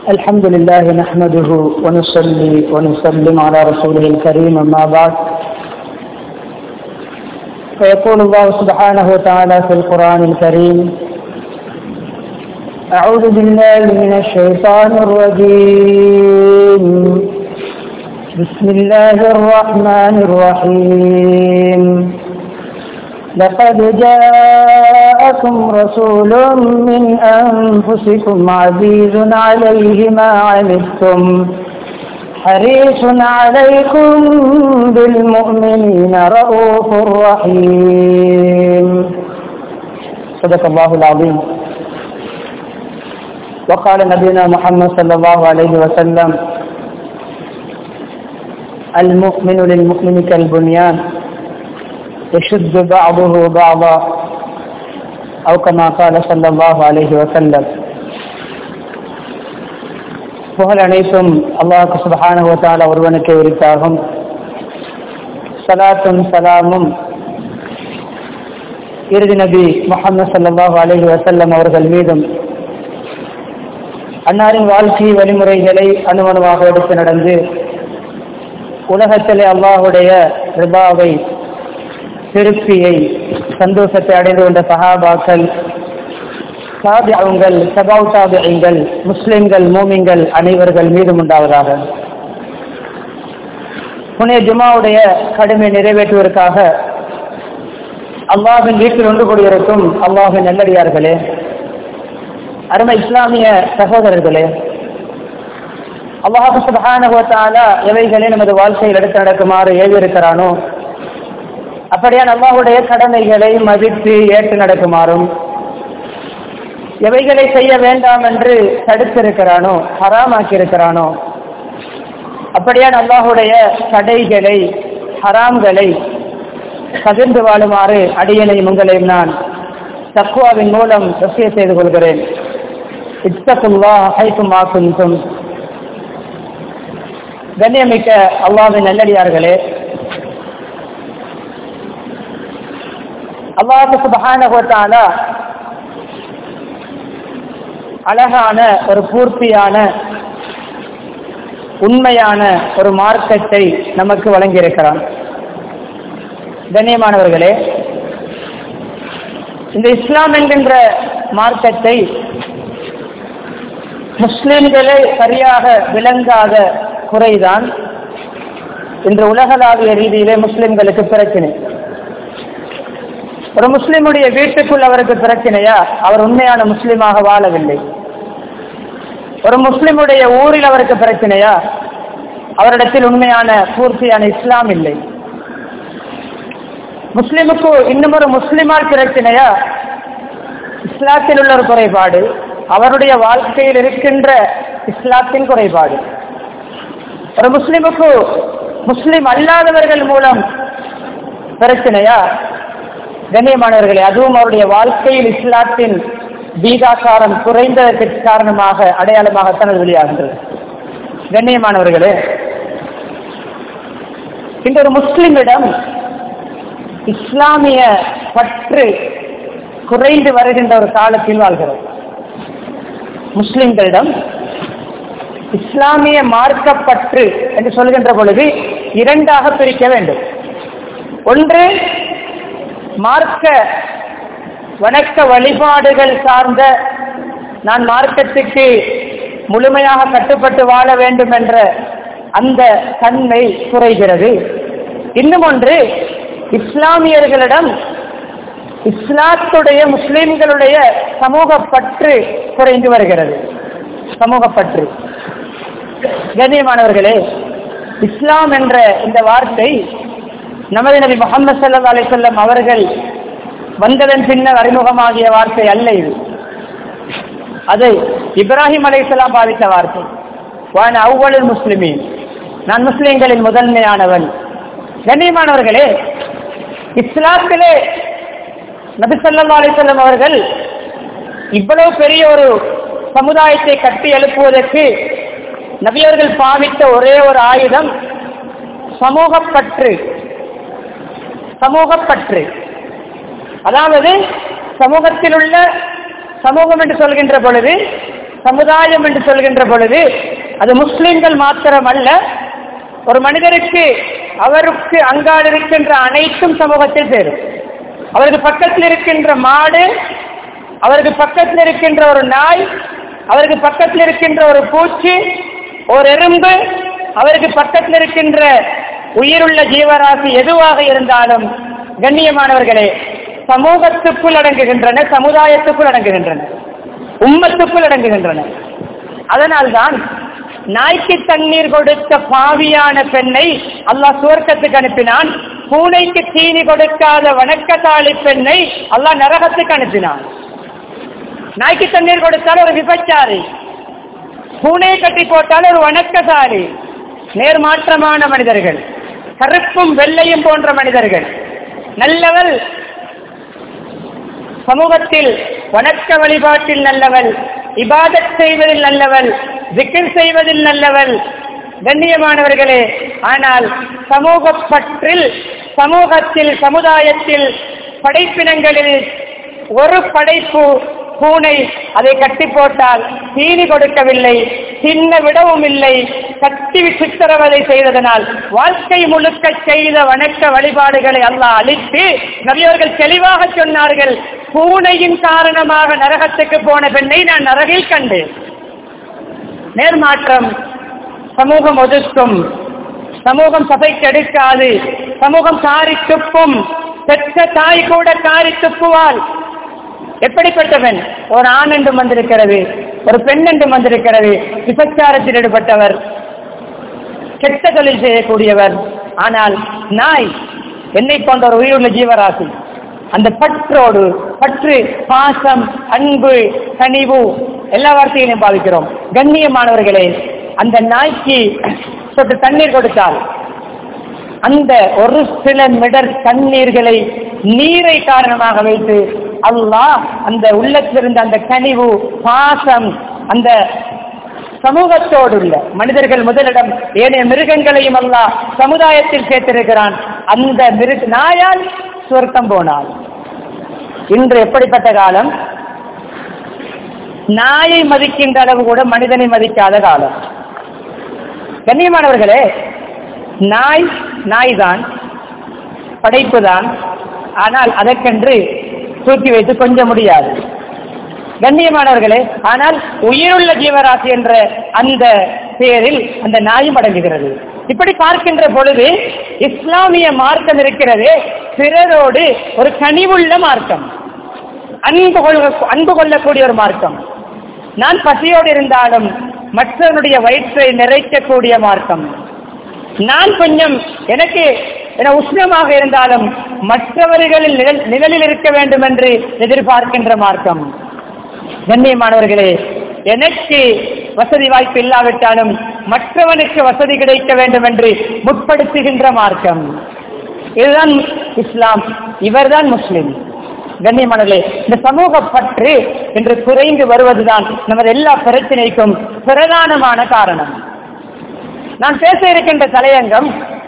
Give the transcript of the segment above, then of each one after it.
الحمد لله نحمده ونصلي ونسلم على رسوله الكريم أما بعد فيقول الله سبحانه وتعالى في القرآن الكريم أعوذ بالله من الشيطان الرجيم بسم الله الرحمن الرحيم لقد جاءكم رسول من أنفسكم عزيز عليه ما عنتم حريص عليكم بالمؤمنين رؤوف رحيم صدق الله العظيم وقال نبينا محمد صلى الله عليه وسلم المؤمن للمؤمن كالبنيان يشد بعضه بعضا أو كما قال صلى الله عليه وسلم புகழ் அனைத்தும் அல்லாஹு சுபஹானுவத்தால ஒருவனுக்கு உரித்தாகும் சலாத்தும் சலாமும் இறுதி நபி முகமது சல்லாஹூ அலஹி வசல்லம் அவர்கள் மீதும் அன்னாரின் வாழ்க்கை வழிமுறைகளை அணுவணுவாக எடுத்து நடந்து உலகத்திலே அல்லாஹுடைய ரிபாவை திருப்தியை சந்தோஷத்தை அடைந்து கொண்ட சஹாபாக்கள் சாபியங்கள் சபாவ் சாபியங்கள் முஸ்லிம்கள் மூமிங்கள் அனைவர்கள் மீதும் உண்டாவதாக புனே ஜுமாவுடைய கடுமை நிறைவேற்றுவதற்காக அல்லாஹின் வீட்டில் ஒன்று கூடியிருக்கும் அல்லாஹின் நல்லடியார்களே அருமை இஸ்லாமிய சகோதரர்களே அல்லாஹு சுபஹானுவத்தால எவைகளே நமது வாழ்க்கையில் எடுத்து நடக்குமாறு ஏவியிருக்கிறானோ அப்படியான் அல்லாஹுடைய கடமைகளை மதித்து ஏற்று நடக்குமாறும் எவைகளை செய்ய வேண்டாம் என்று தடுத்திருக்கிறானோ ஹராமாக்கி இருக்கிறானோ அப்படியான் அல்லாஹுடைய தடைகளை ஹராம்களை பகிர்ந்து வாழுமாறு அடியனையும் உங்களையும் நான் தக்குவாவின் மூலம் ரசிய செய்து கொள்கிறேன் இத்தகுல்லா ஹைக்கும் ஆக்கும் கண்ணியமிக்க அல்லாவின் நல்லடியார்களே அல்லாஹு சுபஹானகத்தால அழகான ஒரு பூர்த்தியான உண்மையான ஒரு மார்க்கத்தை நமக்கு வழங்கியிருக்கிறான் கண்ணியமானவர்களே இந்த இஸ்லாம் என்கின்ற மார்க்கத்தை முஸ்லிம்களே சரியாக விளங்காத குறைதான் இன்று உலகளாவிய ரீதியிலே முஸ்லிம்களுக்கு பிரச்சனை ஒரு முஸ்லிமுடைய வீட்டுக்குள் அவருக்கு பிரச்சனையா அவர் உண்மையான முஸ்லிமாக வாழவில்லை ஒரு முஸ்லிமுடைய ஊரில் அவருக்கு பிரச்சனையா அவரிடத்தில் உண்மையான பூர்த்தியான இஸ்லாம் இல்லை முஸ்லிமுக்கு இன்னும் ஒரு முஸ்லிமால் பிரச்சனையா இஸ்லாத்தில் உள்ள ஒரு குறைபாடு அவருடைய வாழ்க்கையில் இருக்கின்ற இஸ்லாத்தின் குறைபாடு ஒரு முஸ்லிமுக்கு முஸ்லிம் அல்லாதவர்கள் மூலம் பிரச்சனையா கண்ணியமானவர்களே அதுவும் அவருடைய வாழ்க்கையில் இஸ்லாத்தின் பீகாசாரம் குறைந்ததற்கு காரணமாக அடையாளமாகத்தான் அது வெளியாகின்றது கண்ணியமானவர்களே இந்த ஒரு முஸ்லிமிடம் இஸ்லாமிய பற்று குறைந்து வருகின்ற ஒரு காலத்தில் வாழ்கிறோம் முஸ்லிம்களிடம் இஸ்லாமிய மார்க்கப்பற்று என்று சொல்கின்ற பொழுது இரண்டாக பிரிக்க வேண்டும் ஒன்று மார்க்க வணக்க வழிபாடுகள் சார்ந்த நான் மார்க்கத்துக்கு முழுமையாக கட்டுப்பட்டு வாழ வேண்டும் என்ற அந்த தன்மை குறைகிறது இன்னும் ஒன்று இஸ்லாமியர்களிடம் இஸ்லாத்துடைய முஸ்லிம்களுடைய சமூக பற்று குறைந்து வருகிறது சமூக பற்று கண்ணியமானவர்களே இஸ்லாம் என்ற இந்த வார்த்தை நமது நபி முகமது சல்லா அலிசல்லம் அவர்கள் வந்ததன் பின்னர் அறிமுகமாகிய வார்த்தை அல்ல இது அது இப்ராஹிம் அலைசலாம் பாதித்த வார்த்தை வான் அவ்வளவு முஸ்லிமீன் நான் முஸ்லிம்களின் முதன்மையானவன் கண்ணியமானவர்களே இஸ்லாத்திலே நபி சல்லா அலிசல்லம் அவர்கள் இவ்வளவு பெரிய ஒரு சமுதாயத்தை கட்டி எழுப்புவதற்கு நபியவர்கள் பாவித்த ஒரே ஒரு ஆயுதம் சமூகப்பற்று சமூகப்பற்று அதாவது சமூகத்தில் உள்ள சமூகம் என்று சொல்கின்ற பொழுது சமுதாயம் என்று சொல்கின்ற பொழுது அது முஸ்லிம்கள் மாத்திரம் அல்ல ஒரு மனிதருக்கு அவருக்கு அங்கால் இருக்கின்ற அனைத்தும் சமூகத்தில் சேரும் அவருக்கு பக்கத்தில் இருக்கின்ற மாடு அவருக்கு பக்கத்தில் இருக்கின்ற ஒரு நாய் அவருக்கு பக்கத்தில் இருக்கின்ற ஒரு பூச்சி ஒரு எறும்பு அவருக்கு பக்கத்தில் இருக்கின்ற உயிருள்ள ஜீவராசி எதுவாக இருந்தாலும் கண்ணியமானவர்களே சமூகத்துக்குள் அடங்குகின்றன சமுதாயத்துக்குள் அடங்குகின்றன உம்மத்துக்குள் அடங்குகின்றன அதனால்தான் நாய்க்கு தண்ணீர் கொடுத்த பாவியான பெண்ணை அல்லாஹ் சுவர்க்கத்துக்கு அனுப்பினான் பூனைக்கு தீனி கொடுக்காத வணக்கத்தாளி பெண்ணை அல்லாஹ் நரகத்துக்கு அனுப்பினான் நாய்க்கு தண்ணீர் கொடுத்தால் ஒரு விபச்சாரி பூனையை கட்டி போட்டால் ஒரு வணக்கசாலி நேர்மாற்றமான மனிதர்கள் கருப்பும் வெள்ளையும் போன்ற மனிதர்கள் நல்லவள் சமூகத்தில் வணக்க வழிபாட்டில் நல்லவள் இபாதத் செய்வதில் நல்லவள் விக்கிர் செய்வதில் நல்லவள் கண்ணியமானவர்களே ஆனால் சமூக பற்றில் சமூகத்தில் சமுதாயத்தில் படைப்பினங்களில் ஒரு படைப்பு பூனை அதை கட்டி போட்டால் தீனி கொடுக்கவில்லை சின்ன விடவும் இல்லை கட்டி சித்திரவதை செய்ததனால் வாழ்க்கை முழுக்க செய்த வணக்க வழிபாடுகளை அல்லாஹ் அழித்து நபியவர்கள் தெளிவாக சொன்னார்கள் பூனையின் காரணமாக நரகத்துக்கு போன பெண்ணை நான் நரகில் கண்டேன் நேர்மாற்றம் சமூகம் ஒதுக்கும் சமூகம் சபைக்கு எடுக்காது சமூகம் காரி துப்பும் பெற்ற தாய் கூட காரி துப்புவாள் எப்படிப்பட்டவன் ஒரு ஆண் என்றும் வந்திருக்கிறது ஒரு பெண் என்றும் வந்திருக்கிறது விபச்சாரத்தில் ஈடுபட்டவர் கெட்ட தொழில் செய்யக்கூடியவர் ஆனால் நாய் என்னை போன்ற ஒரு உயிருள்ள ஜீவராசி அந்த பற்றோடு பற்று பாசம் அன்பு கனிவு எல்லா வார்த்தைகளையும் பாவிக்கிறோம் கண்ணியமானவர்களே அந்த நாய்க்கு சொட்டு தண்ணீர் கொடுத்தால் அந்த ஒரு சில மிடர் தண்ணீர்களை நீரை காரணமாக வைத்து அல்லாஹ் அந்த உள்ளத்திலிருந்த அந்த கனிவு பாசம் அந்த சமூகத்தோடு உள்ள மனிதர்கள் முதலிடம் ஏனைய மிருகங்களையும் அல்லாஹ் சமுதாயத்தில் சேர்த்திருக்கிறான் அந்த மிருக நாயால் சுவர்க்கம் போனாள் இன்று எப்படிப்பட்ட காலம் நாயை மதிக்கின்ற அளவு கூட மனிதனை மதிக்காத காலம் கண்ணியமானவர்களே நாய் நாய் தான் படைப்பு தான் ஆனால் அதற்கென்று தூக்கி வைத்து கொஞ்ச முடியாது கண்ணியமானவர்களே ஆனால் உயிருள்ள ஜீவராசி என்ற அந்த பெயரில் அந்த நாயும் அடங்குகிறது இப்படி பார்க்கின்ற பொழுது இஸ்லாமிய மார்க்கம் இருக்கிறது பிறரோடு ஒரு கனிவுள்ள மார்க்கம் அன்பு கொள்ள அன்பு கொள்ளக்கூடிய ஒரு மார்க்கம் நான் பசியோடு இருந்தாலும் மற்றவனுடைய வயிற்றை நிறைக்கக்கூடிய மார்க்கம் நான் கொஞ்சம் எனக்கு என உஷ்ணமாக இருந்தாலும் மற்றவர்களில் நிழல் நிழலில் இருக்க வேண்டும் என்று எதிர்பார்க்கின்ற மார்க்கம் கண்ணியமானவர்களே எனக்கு வசதி வாய்ப்பு இல்லாவிட்டாலும் மற்றவனுக்கு வசதி கிடைக்க வேண்டும் என்று முற்படுத்துகின்ற மார்க்கம் இதுதான் இஸ்லாம் இவர்தான் முஸ்லிம் கண்ணியமானவர்களே இந்த சமூக பற்று என்று குறைந்து வருவதுதான் நமது எல்லா பிரச்சனைக்கும் பிரதானமான காரணம் நான் பேச இருக்கின்ற தலையங்கம்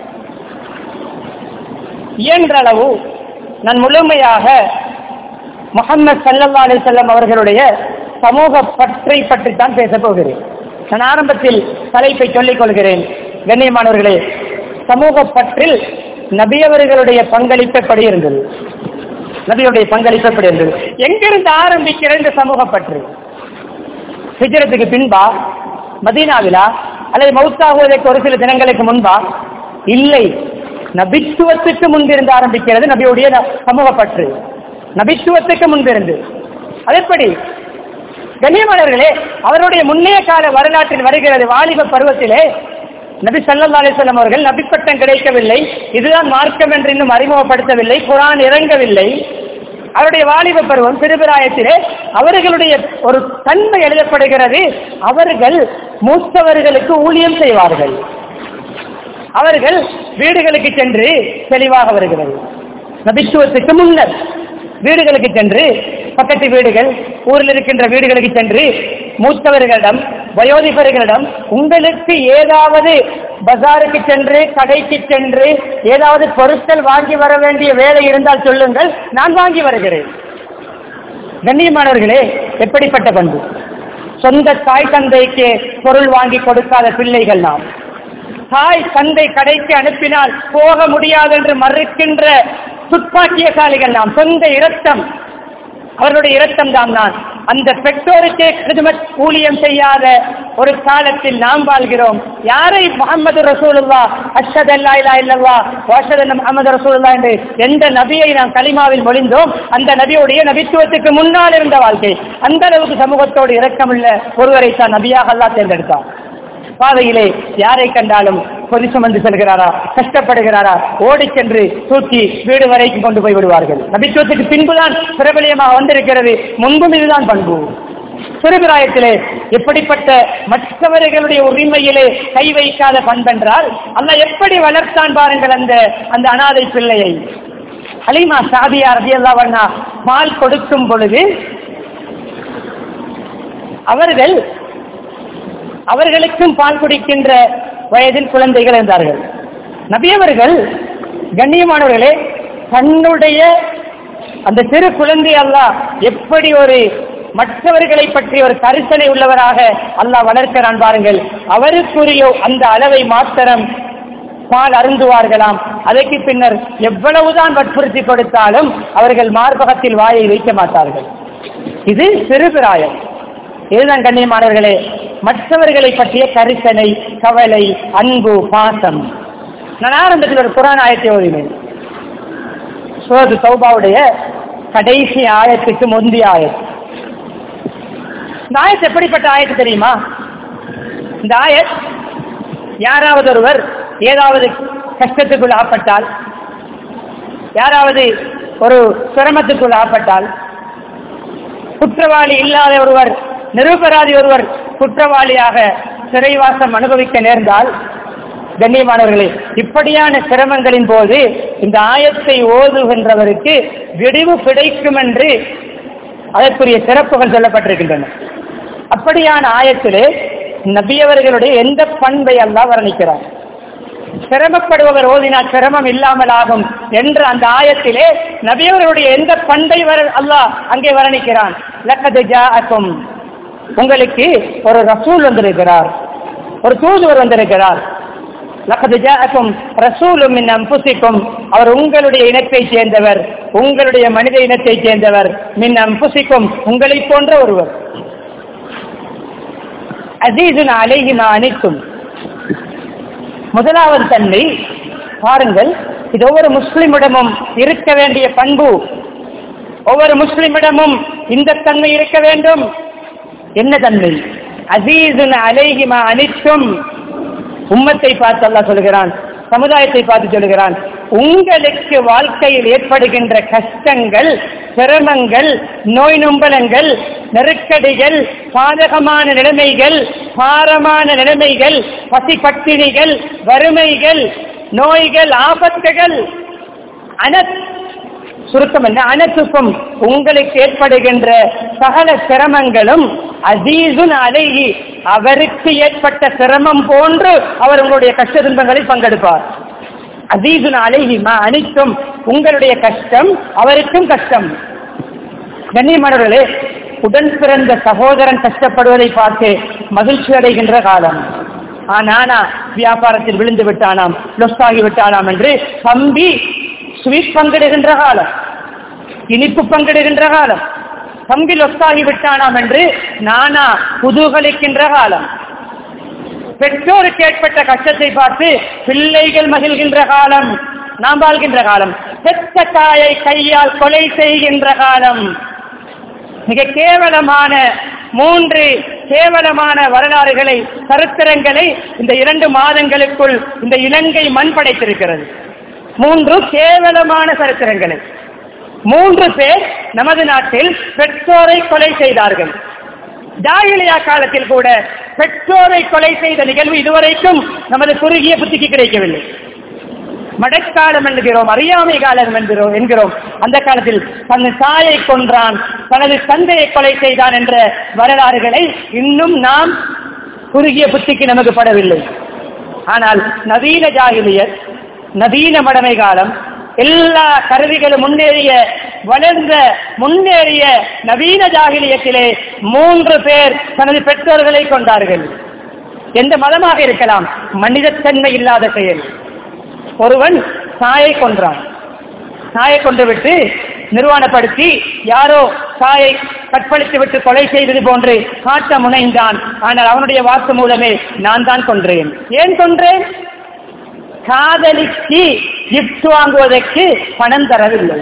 இயன்றளவு நான் முழுமையாக முகமது சல்லல்லா அலி செல்லம் அவர்களுடைய சமூக பற்றை பற்றித்தான் பேசப் போகிறேன் நான் ஆரம்பத்தில் தலைப்பை சொல்லிக் கொள்கிறேன் கண்ணியமானவர்களே சமூக பற்றில் நபியவர்களுடைய பங்களிப்பு எப்படி இருந்தது நபியுடைய பங்களிப்பு எப்படி இருந்தது எங்கிருந்து ஆரம்பிக்கிற இந்த சமூக பற்று ஹிஜரத்துக்கு பின்பா மதீனாவிலா அல்லது மௌத்தாகுவதற்கு ஒரு சில தினங்களுக்கு முன்பா இல்லை நபித்துவத்துக்கு முன்பிருந்து ஆரம்பிக்கிறது நபியுடைய சமூக பற்று நபித்துவத்துக்கு முன்பிருந்து அதெப்படி கண்ணியமானவர்களே அவருடைய முன்னைய கால வரலாற்றில் வருகிறது வாலிப பருவத்திலே நபி சல்லா அலிஸ்லாம் அவர்கள் நபிப்பட்டம் கிடைக்கவில்லை இதுதான் மார்க்கம் என்று இன்னும் அறிமுகப்படுத்தவில்லை குரான் இறங்கவில்லை அவருடைய வாலிப பருவம் சிறுபிராயத்திலே அவர்களுடைய ஒரு தன்மை எழுதப்படுகிறது அவர்கள் மூத்தவர்களுக்கு ஊழியம் செய்வார்கள் அவர்கள் வீடுகளுக்கு சென்று தெளிவாக வருகிறது நபித்துவத்துக்கு முன்னர் வீடுகளுக்கு சென்று பக்கத்து வீடுகள் ஊரில் இருக்கின்ற வீடுகளுக்கு சென்று மூத்தவர்களிடம் வயோதிபர்களிடம் உங்களுக்கு ஏதாவது பஜாருக்கு சென்று கடைக்கு சென்று ஏதாவது பொருட்கள் வாங்கி வர வேண்டிய வேலை இருந்தால் சொல்லுங்கள் நான் வாங்கி வருகிறேன் கண்ணியமானவர்களே எப்படிப்பட்ட பண்பு சொந்த தாய் தந்தைக்கு பொருள் வாங்கி கொடுக்காத பிள்ளைகள் நாம் தாய் தந்தை கடைக்கு அனுப்பினால் போக முடியாது என்று மறுக்கின்ற துப்பாக்கியசாலிகள் நாம் சொந்த இரத்தம் அவர்களுடைய இரத்தம் தான் நான் அந்த பெற்றோருக்கே கிருதுமத் ஊழியம் செய்யாத ஒரு காலத்தில் நாம் வாழ்கிறோம் யாரை முகமது ரசூலுல்லா அஷத் அல்லா இல்லா இல்லல்லா வாஷத் முகமது ரசூலுல்லா என்று எந்த நபியை நாம் கலிமாவில் மொழிந்தோம் அந்த நபியுடைய நபித்துவத்துக்கு முன்னால் இருந்த வாழ்க்கை அந்த அளவுக்கு சமூகத்தோடு இரக்கமுள்ள ஒருவரை தான் நபியாக அல்லா தேர்ந்தெடுத்தார் பாதையிலே யாரை கண்டாலும் பொதி சுமந்து செல்கிறாரா கஷ்டப்படுகிறாரா ஓடி சென்று தூக்கி வீடு வரைக்கும் கொண்டு போய் விடுவார்கள் நபித்துவத்துக்கு பின்புதான் பிரபலியமாக வந்திருக்கிறது முன்பும் இதுதான் பண்பு சிறுபிராயத்திலே எப்படிப்பட்ட மற்றவர்களுடைய உரிமையிலே கை வைக்காத பண்பென்றால் அல்ல எப்படி வளர்த்தான் பாருங்கள் அந்த அந்த அனாதை பிள்ளையை அலிமா சாதியா ரதியல்லா வண்ணா பால் கொடுக்கும் பொழுது அவர்கள் அவர்களுக்கும் பால் குடிக்கின்ற வயதில் குழந்தைகள் இருந்தார்கள் நபியவர்கள் கண்ணியமானவர்களே தன்னுடைய அந்த சிறு குழந்தை அல்லாஹ் எப்படி ஒரு மற்றவர்களை பற்றி ஒரு கரிசனை உள்ளவராக அல்லாஹ் வளர்க்கிறான் பாருங்கள் அவருக்குரிய அந்த அளவை மாத்திரம் பால் அருந்துவார்களாம் அதற்கு பின்னர் எவ்வளவுதான் வற்புறுத்தி கொடுத்தாலும் அவர்கள் மார்பகத்தில் வாயை வைக்க மாட்டார்கள் இது சிறுபிராயம் இதுதான் கண்ணியமானவர்களே மற்றவர்களை பற்றிய கரிசனை கவலை அன்பு பாசம் நான் ஆரம்பத்தில் ஒரு குரான் ஆயத்தை ஓதினேன் சோது சௌபாவுடைய கடைசி ஆயத்துக்கு முந்தைய ஆயத்து இந்த ஆயத்து எப்படிப்பட்ட ஆயத்து தெரியுமா இந்த ஆயத் யாராவது ஒருவர் ஏதாவது கஷ்டத்துக்குள் ஆப்பட்டால் யாராவது ஒரு சிரமத்துக்குள் ஆப்பட்டால் குற்றவாளி இல்லாத ஒருவர் நிரூபராதி ஒருவர் குற்றவாளியாக சிறைவாசம் அனுபவிக்க நேர்ந்தால் கண்ணியமானவர்களே இப்படியான சிரமங்களின் போது இந்த ஆயத்தை ஓதுகின்றவருக்கு விடிவு கிடைக்கும் என்று அதற்குரிய சிறப்புகள் சொல்லப்பட்டிருக்கின்றன அப்படியான ஆயத்திலே நபியவர்களுடைய எந்த பண்பை அல்லாஹ் வர்ணிக்கிறார் சிரமப்படுபவர் ஓதினால் சிரமம் இல்லாமல் ஆகும் என்ற அந்த ஆயத்திலே நபியவர்களுடைய எந்த பண்பை வர அல்லாஹ் அங்கே வர்ணிக்கிறான் லக்கது ஜாஅக்கும் உங்களுக்கு ஒரு ரசூல் வந்திருக்கிறார் ஒரு தூதுவர் வந்திருக்கிறார் லக்கது ஜாஅக்கும் ரசூலும் மின் அம்புசிக்கும் அவர் உங்களுடைய இனத்தைச் சேர்ந்தவர் உங்களுடைய மனித இனத்தைச் சேர்ந்தவர் மின் அம்புசிக்கும் உங்களை போன்ற ஒருவர் அசீசுன் அலைஹிமா அனைத்தும் முதலாவது தன்மை பாருங்கள் இது ஒவ்வொரு முஸ்லிமிடமும் இருக்க வேண்டிய பண்பு ஒவ்வொரு முஸ்லிமிடமும் இந்த தன்மை இருக்க வேண்டும் என்ன தன்மை அசீசுன் அலைஹிமா அனைத்தும் உம்மத்தை பார்த்து அல்லாஹ் சொல்கிறான் சமுதாயத்தை பார்த்து சொல்கிறான் உங்களுக்கு வாழ்க்கையில் ஏற்படுகின்ற கஷ்டங்கள் சிரமங்கள் நோய் நொம்பலங்கள் நெருக்கடிகள் பாதகமான நிலைமைகள் பாரமான நிலைமைகள் பசி பட்டினிகள் வறுமைகள் நோய்கள் ஆபத்துகள் அன சுருக்கம் என்ன அனைத்துக்கும் உங்களுக்கு ஏற்படுகின்ற சகல சிரமங்களும் அசீசுன் அழகி அவருக்கு ஏற்பட்ட சிரமம் போன்று அவர் உங்களுடைய கஷ்ட துன்பங்களில் பங்கெடுப்பார் அசீசுன் அழகி அனைத்தும் உங்களுடைய கஷ்டம் அவருக்கும் கஷ்டம் கண்ணியமானவர்களே உடன் பிறந்த சகோதரன் கஷ்டப்படுவதை பார்த்து மகிழ்ச்சி அடைகின்ற காலம் ஆனா வியாபாரத்தில் விழுந்து விட்டானாம் லொஸ் ஆகி விட்டானாம் என்று தம்பி ஸ்வீட் பங்கிடுகின்ற காலம் இனிப்பு பங்கிடுகின்ற காலம் தம்பி லொஸ்தாகி விட்டானாம் என்று நானா குதூகலிக்கின்ற காலம் பெற்றோருக்கு ஏற்பட்ட கஷ்டத்தை பார்த்து பிள்ளைகள் மகிழ்கின்ற காலம் நாம் வாழ்கின்ற காலம் பெத்த தாயை கையால் கொலை செய்கின்ற காலம் மிக கேவலமான மூன்று கேவலமான வரலாறுகளை சரித்திரங்களை இந்த இரண்டு மாதங்களுக்குள் இந்த இலங்கை மண் படைத்திருக்கிறது மூன்று கேவலமான சரித்திரங்களை மூன்று பேர் நமது நாட்டில் பெற்றோரை கொலை செய்தார்கள் ஜாகிலியா காலத்தில் கூட பெற்றோரை கொலை செய்த நிகழ்வு இதுவரைக்கும் நமது குறுகிய புத்திக்கு கிடைக்கவில்லை மடக்காலம் என்கிறோம் அறியாமை காலம் என்கிறோம் என்கிறோம் அந்த காலத்தில் தன் தாயை கொன்றான் தனது தந்தையை கொலை செய்தான் என்ற வரலாறுகளை இன்னும் நாம் குறுகிய புத்திக்கு நமக்கு படவில்லை ஆனால் நவீன ஜாகிலியர் நவீன மடமை காலம் எல்லா கருவிகளும் முன்னேறிய வளர்ந்த முன்னேறிய நவீன ஜாகிலியத்திலே மூன்று பேர் தனது பெற்றோர்களை கொண்டார்கள் எந்த மதமாக இருக்கலாம் மனிதத்தன்மை இல்லாத செயல் ஒருவன் சாயை கொன்றான் சாயை கொண்டு விட்டு நிர்வாணப்படுத்தி யாரோ சாயை கற்பழித்து விட்டு கொலை செய்தது போன்று காட்ட முனைந்தான் ஆனால் அவனுடைய வாக்கு மூலமே நான் தான் கொன்றேன் ஏன் கொன்றேன் காதலிக்கு கிஃப்ட் வாங்குவதற்கு பணம் தரவில்லை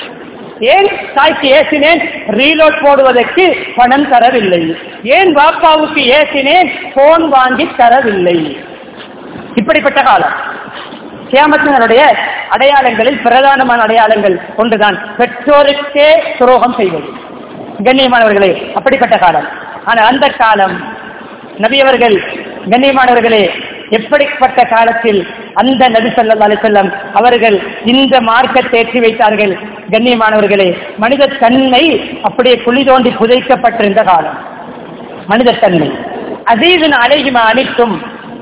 ஏன் தாய்க்கு ஏசினேன் ரீலோட் போடுவதற்கு பணம் தரவில்லை ஏன் பாப்பாவுக்கு ஏசினேன் போன் வாங்கி தரவில்லை இப்படிப்பட்ட காலம் கியாமத்தினருடைய அடையாளங்களில் பிரதானமான அடையாளங்கள் ஒன்றுதான் பெற்றோருக்கே துரோகம் செய்வது கண்ணியமானவர்களே அப்படிப்பட்ட காலம் ஆனால் அந்த காலம் நபியவர்கள் கண்ணியமானவர்களே எப்படிப்பட்ட காலத்தில் அந்த நபி ஸல்லல்லாஹு அலைஹி வஸல்லம் அவர்கள் இந்த மார்க்கத்தை ஏற்றி வைத்தார்கள் கண்ணியமானவர்களே மனித தன்மை அப்படியே குழி தோண்டி புதைக்கப்பட்டிருந்த காலம் மனித தன்மை அதீதன் அலைகுமா அனைத்தும்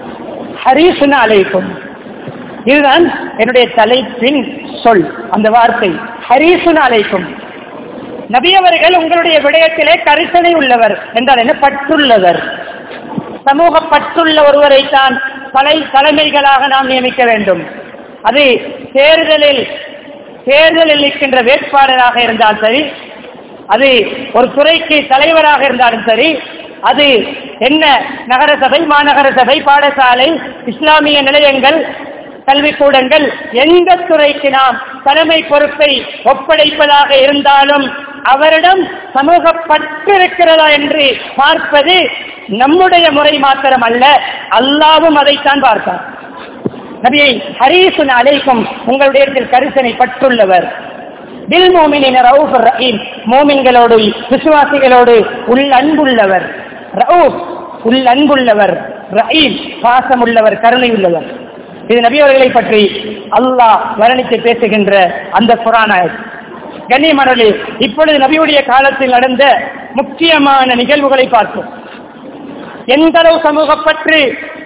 ஹரீசுன அலைக்கும் இதுதான் என்னுடைய தலைப்பின் சொல் அந்த வார்த்தை ஹரீசுன அலைக்கும் நபியவர்கள் உங்களுடைய விடயத்திலே கரிசனை உள்ளவர் என்றால் என்ன பற்றுள்ளவர் சமூக பற்றுள்ள ஒருவரை தான் தலை தலைமைகளாக நாம் நியமிக்க வேண்டும் அது தேர்தலில் தேர்தலில் நிற்கின்ற வேட்பாளராக இருந்தால் சரி அது ஒரு துறைக்கு தலைவராக இருந்தாலும் சரி அது என்ன நகரசபை மாநகர சபை பாடசாலை இஸ்லாமிய நிலையங்கள் கல்விக்கூடங்கள் எந்த துறைக்கு நாம் தலைமை பொறுப்பை ஒப்படைப்பதாக இருந்தாலும் அவரிடம் சமூக பற்று இருக்கிறதா என்று பார்ப்பது நம்முடைய முறை மாத்திரம் அல்ல அல்லாவும் அதைத்தான் பார்த்தார் நபியை ஹரீசுன் அலைக்கும் உங்களுடைய இடத்தில் கரிசனை பற்றுள்ளவர் பில் மோமினின் ரவுப் ரஹீம் மோமின்களோடு விசுவாசிகளோடு உள் அன்புள்ளவர் ரவுப் உள் அன்புள்ளவர் ரஹீம் பாசமுள்ளவர் கருணை உள்ளவர் இது நபி அவர்களை பற்றி அல்லாஹ் வர்ணித்து பேசுகின்ற அந்த குரானாய் கண்ணியமானவர்களே இப்பொழுது நபியுடைய காலத்தில் நடந்த முக்கியமான நிகழ்வுகளை பார்ப்போம் எந்த அளவு சமூகப்பற்று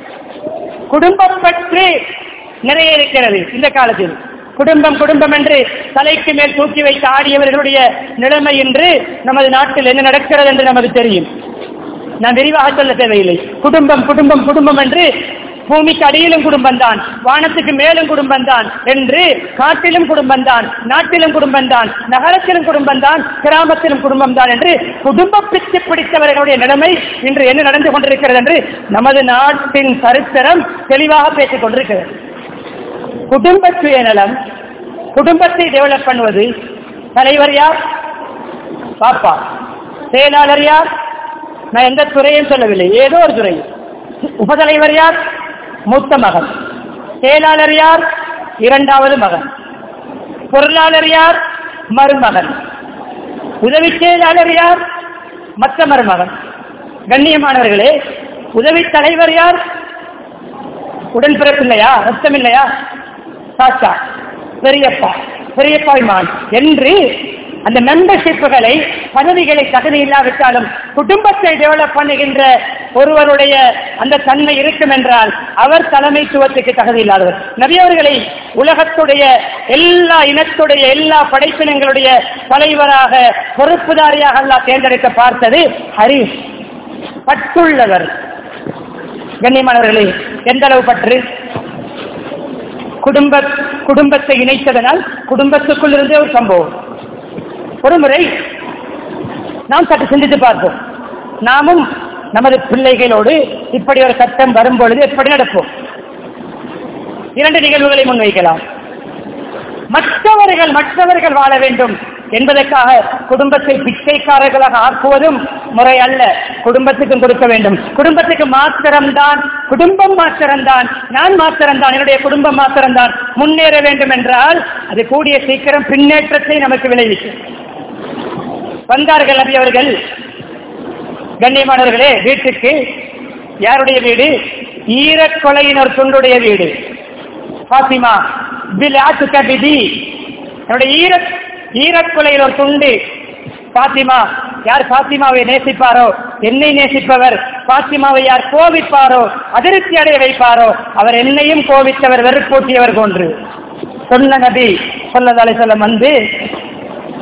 குடும்பப்பற்று நிறைய இருக்கிறது இந்த காலத்தில் குடும்பம் குடும்பம் என்று தலைக்கு மேல் தூக்கி வைத்து ஆடியவர்களுடைய நிலைமை என்று நமது நாட்டில் என்ன நடக்கிறது என்று நமக்கு தெரியும் நான் விரிவாக சொல்ல தேவையில்லை குடும்பம் குடும்பம் குடும்பம் என்று பூமிக்கு அடியிலும் குடும்பம் தான் வானத்துக்கு மேலும் குடும்பம் தான் என்று காட்டிலும் குடும்பம் தான் நாட்டிலும் குடும்பம் தான் நகரத்திலும் குடும்பம் தான் கிராமத்திலும் குடும்பம் தான் என்று குடும்ப பிச்சு பிடித்தவர்களுடைய நிலைமை இன்று என்ன நடந்து கொண்டிருக்கிறது என்று நமது நாட்டின் சரித்திரம் தெளிவாக பேசிக் கொண்டிருக்கிறது குடும்ப சுயநலம் குடும்பத்தை டெவலப் பண்ணுவது தலைவர் யார் பாப்பா செயலாளர் யார் நான் எந்த துறையும் சொல்லவில்லை ஏதோ ஒரு துறை உபதலைவர் யார் மூத்த மகன் செயலாளர் யார் இரண்டாவது மகன் பொருளாளர் யார் மருமகன் உதவி செயலாளர் யார் மற்ற மருமகன் கண்ணியமானவர்களே உதவி தலைவர் யார் உடன்பிறப்பு இல்லையா ரத்தம் இல்லையா சாச்சா பெரியப்பா பெரியப்பாய்மான் என்று அந்த மெம்பர்ஷிப்புகளை பதவிகளை தகுதி இல்லாவிட்டாலும் குடும்பத்தை டெவலப் பண்ணுகின்ற ஒருவருடைய அந்த தன்மை இருக்கும் என்றால் அவர் தலைமைத்துவத்துக்கு தகுதி இல்லாதவர் நபியவர்களை உலகத்துடைய எல்லா இனத்துடைய எல்லா படைப்பினங்களுடைய தலைவராக பொறுப்புதாரியாக அல்லாஹ் தேர்ந்தெடுக்க பார்த்தது ஹரிஷ் பற்றுள்ளவர் கண்ணியமானவர்களே எந்த அளவு பற்று குடும்ப குடும்பத்தை இணைத்ததனால் குடும்பத்துக்குள் இருந்தே ஒரு சம்பவம் ஒரு முறை நாம் சற்று சிந்தித்து பார்ப்போம் நாமும் நமது பிள்ளைகளோடு இப்படி ஒரு சட்டம் வரும்பொழுது எப்படி நடப்போம் இரண்டு நிகழ்வுகளை முன்வைக்கலாம் மற்றவர்கள் மற்றவர்கள் வாழ வேண்டும் என்பதற்காக குடும்பத்தை பிச்சைக்காரர்களாக ஆக்குவதும் முறை அல்ல குடும்பத்துக்கும் கொடுக்க வேண்டும் குடும்பத்துக்கு மாத்திரம்தான் குடும்பம் மாத்திரம்தான் நான் மாத்திரம்தான் என்னுடைய குடும்பம் மாத்திரம்தான் முன்னேற வேண்டும் என்றால் அது கூடிய சீக்கிரம் பின்னேற்றத்தை நமக்கு விளைவிக்கும் வந்தார்கள் நபி அவர்கள் கண்ணியமானவர்களே வீட்டுக்கு யாருடைய வீடு ஈரக்கொலையினர் துண்டுடைய வீடு பாத்திமா பில் ஆத்துக்க பிதி என்னுடைய ஈர ஈரக்கொலையில் ஒரு துண்டு பாத்திமா யார் பாத்திமாவை நேசிப்பாரோ என்னை நேசிப்பவர் பாத்திமாவை யார் கோபிப்பாரோ அதிருப்தி அடைய வைப்பாரோ அவர் என்னையும் கோபித்தவர் வெறுப்பூட்டியவர் போன்று சொன்ன நபி சொல்லதாலே சொல்ல வந்து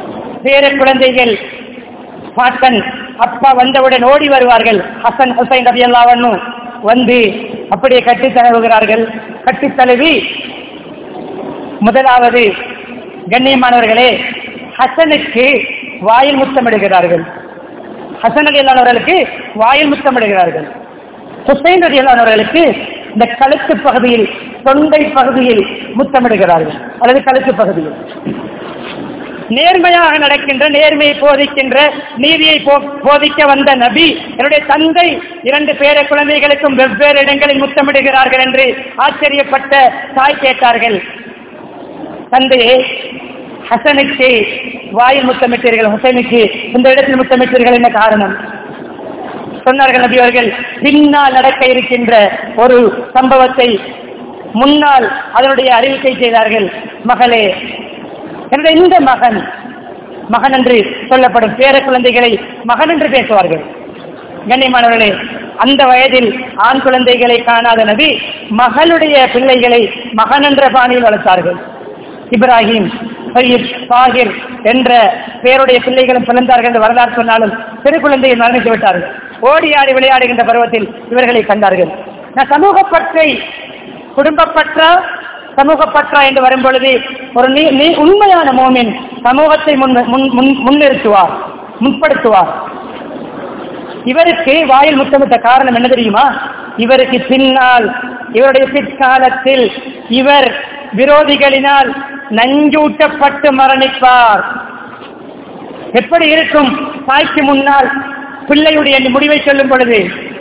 பேர குழந்தைகள் பாட்டன் அப்பா வந்தவுடன் ஓடி வருவார்கள் ஹசன் ஹுசைன் ரவி அல்லாவன்னு வந்து அப்படியே கட்டி தழுவுகிறார்கள் கட்டி தழுவி முதலாவது கண்ணியமானவர்களே ஹசனுக்கு வாயில் முத்தமிடுகிறார்கள் ஹசன் அலி அல்லானவர்களுக்கு வாயில் முத்தமிடுகிறார்கள் ஹுசைன் அலி அல்லானவர்களுக்கு இந்த கழுத்து பகுதியில் தொண்டை பகுதியில் முத்தமிடுகிறார்கள் அல்லது கழுத்து பகுதியில் நேர்மையாக நடக்கின்ற நேர்மையை போதிக்கின்ற நீதியை போ- போதிக்க வந்த நபி என்னுடைய தந்தை இரண்டு பேர குழந்தைகளுக்கும் வெவ்வேறு இடங்களில் முத்தமிடுகிறார்கள் என்று ஆச்சரியப்பட்ட தாய் கேட்டார்கள் தந்தையே ஹசனுக்கு வாயில் முத்தமிட்டீர்கள் ஹுசைனுக்கு இந்த இடத்தில் முத்தமிட்டீர்கள் என்ன காரணம் சொன்னார்கள் நபி அவர்கள் பின்னால் நடக்க இருக்கின்ற ஒரு சம்பவத்தை முன்னால் அதனுடைய அறிவிக்கை செய்தார்கள் மகளே என்னுடைய இந்த மகன் மகன் என்று சொல்லப்படும் பேர குழந்தைகளை மகன் என்று பேசுவார்கள் கண்ணியமானவர்களே அந்த வயதில் ஆண் குழந்தைகளை காணாத நபி மகளுடைய பிள்ளைகளை மகன் என்ற பாணியில் வளர்த்தார்கள் இப்ராஹிம் சையீத் சாகிர் என்ற பெயருடைய பிள்ளைகளும் பிறந்தார்கள் என்று வரலாறு சொன்னாலும் சிறு குழந்தையை மரணித்து விட்டார்கள் ஓடி ஆடி விளையாடுகின்ற பருவத்தில் இவர்களை கண்டார்கள் நான் சமூகப்பற்றை குடும்பப்பற்றா சமூகப்பற்றா என்று வரும் பொழுது ஒரு நீ நீ உண்மையான மோமின் சமூகத்தை முன் முன் முன்- முன்னிறுத்துவார் முன்படுத்துவார் இவருக்கு வாயில் முத்தமிட்ட காரணம் என்ன தெரியுமா இவருக்கு பின்னால் இவருடைய பிற்காலத்தில் இவர் விரோதிகளினால் நஞ்சூட்டப்பட்டு மரணிப்பார் எப்படி இருக்கும் தாய்க்கு முன்னால் பிள்ளையுடைய முடிவை சொல்லும் பொழுது